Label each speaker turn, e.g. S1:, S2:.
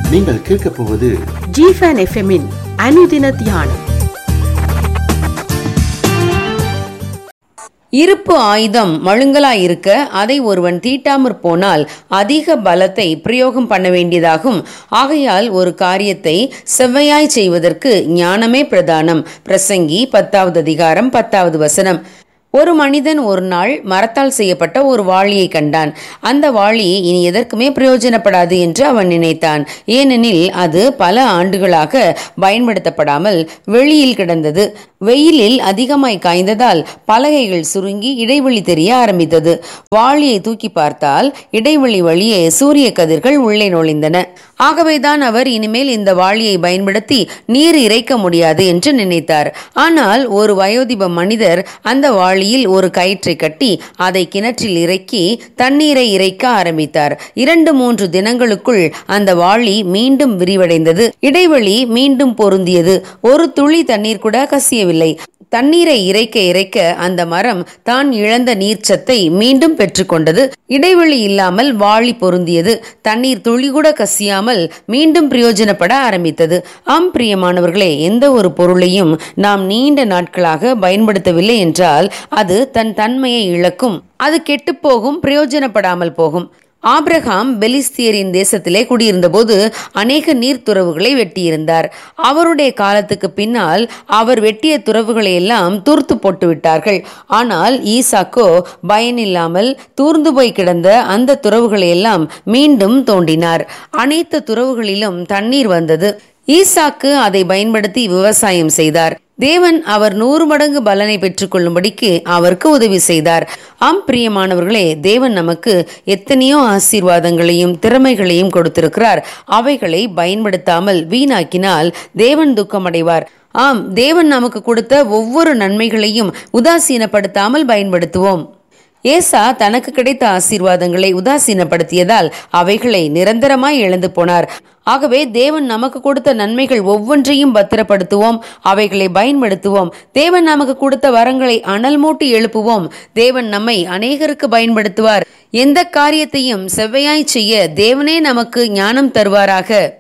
S1: நீங்கள் கேட்கப் போவது
S2: ஜிஃபன் எஃப்எம்மின் அனுதின தியானம்
S3: இருப்பு ஆயுதம் மழுங்கலாயிருக்க அதை ஒருவன் தீட்டாமற் போனால் அதிக பலத்தை பிரயோகம் பண்ண வேண்டியதாகும் ஆகையால் ஒரு காரியத்தை செவ்வையாய் செய்வதற்கு ஞானமே பிரதானம் பிரசங்கி பத்தாவது அதிகாரம் பத்தாவது வசனம் ஒரு மனிதன் ஒரு நாள் மரத்தால் செய்யப்பட்ட ஒரு வாளியை கண்டான் அந்த வாளி இனி எதற்குமே பிரயோஜனப்படாது என்று அவன் நினைத்தான் ஏனெனில் அது பல ஆண்டுகளாக பயன்படுத்தப்படாமல் வெளியில் கிடந்தது வெயிலில் அதிகமாய் காய்ந்ததால் பலகைகள் சுருங்கி இடைவெளி தெரிய ஆரம்பித்தது வாளியை தூக்கி பார்த்தால் இடைவெளி வழியே சூரிய கதிர்கள் உள்ளே நுழைந்தன ஆகவேதான் அவர் இனிமேல் இந்த வாளியை பயன்படுத்தி நீர் இறைக்க முடியாது என்று நினைத்தார் ஆனால் ஒரு வயோதிப மனிதர் அந்த வாளியில் ஒரு கயிற்றை கட்டி அதை கிணற்றில் இறக்கி தண்ணீரை இறைக்க ஆரம்பித்தார் இரண்டு மூன்று தினங்களுக்குள் அந்த வாளி மீண்டும் விரிவடைந்தது இடைவெளி மீண்டும் பொருந்தியது ஒரு துளி தண்ணீர் கூட கசியவில்லை தண்ணீரை இறைக்க இறைக்க அந்த மரம் தான் இழந்த நீர்ச்சத்தை மீண்டும் பெற்றுக்கொண்டது இடைவெளி இல்லாமல் வாளி பொருந்தியது தண்ணீர் துளி கூட கசியாமல் மீண்டும் பிரயோஜனப்பட ஆரம்பித்தது ஆம் பிரியமானவர்களே எந்த ஒரு பொருளையும் நாம் நீண்ட நாட்களாக பயன்படுத்தவில்லை என்றால் அது தன் தன்மையை இழக்கும் அது கெட்டுப்போகும் பிரயோஜனப்படாமல் போகும் ஆப்ரஹாம் பெலிஸ்தியரின் தேசத்திலே குடியிருந்தபோது அநேக நீர்த்துறவுகளை வெட்டியிருந்தார் அவருடைய காலத்துக்கு பின்னால் அவர் வெட்டிய துறவுகளை எல்லாம் தூர்த்து போட்டு விட்டார்கள் ஆனால் ஈசாக்கோ பயனில்லாமல் தூர்ந்து போய் கிடந்த அந்த துறவுகளை எல்லாம் மீண்டும் தோண்டினார் அனைத்து துறவுகளிலும் தண்ணீர் வந்தது ஈசாக்கு அதை பயன்படுத்தி விவசாயம் செய்தார் தேவன் அவர் நூறு மடங்கு பலனை பெற்றுக்கொள்ளும்படிக்கு அவருக்கு உதவி செய்தார் ஆம் பிரியமானவர்களே தேவன் நமக்கு எத்தனையோ ஆசீர்வாதங்களையும் திறமைகளையும் கொடுத்திருக்கிறார் அவைகளை பயன்படுத்தாமல் வீணாக்கினால் தேவன் துக்கமடைவார் ஆம் தேவன் நமக்கு கொடுத்த ஒவ்வொரு நன்மைகளையும் உதாசீனப்படுத்தாமல் பயன்படுத்துவோம் ஏசா தனக்கு கிடைத்த ஆசீர்வாதங்களை உதாசீனப்படுத்தியதால் அவைகளை நிரந்தரமாய் இழந்து போனார் ஆகவே தேவன் நமக்கு கொடுத்த நன்மைகள் ஒவ்வொன்றையும் பத்திரப்படுத்துவோம் அவைகளை பயன்படுத்துவோம் தேவன் நமக்கு கொடுத்த வரங்களை அனல் மூட்டி எழுப்புவோம் தேவன் நம்மை அநேகருக்கு பயன்படுத்துவார் எந்த காரியத்தையும் செவ்வையாய் செய்ய தேவனே நமக்கு ஞானம் தருவாராக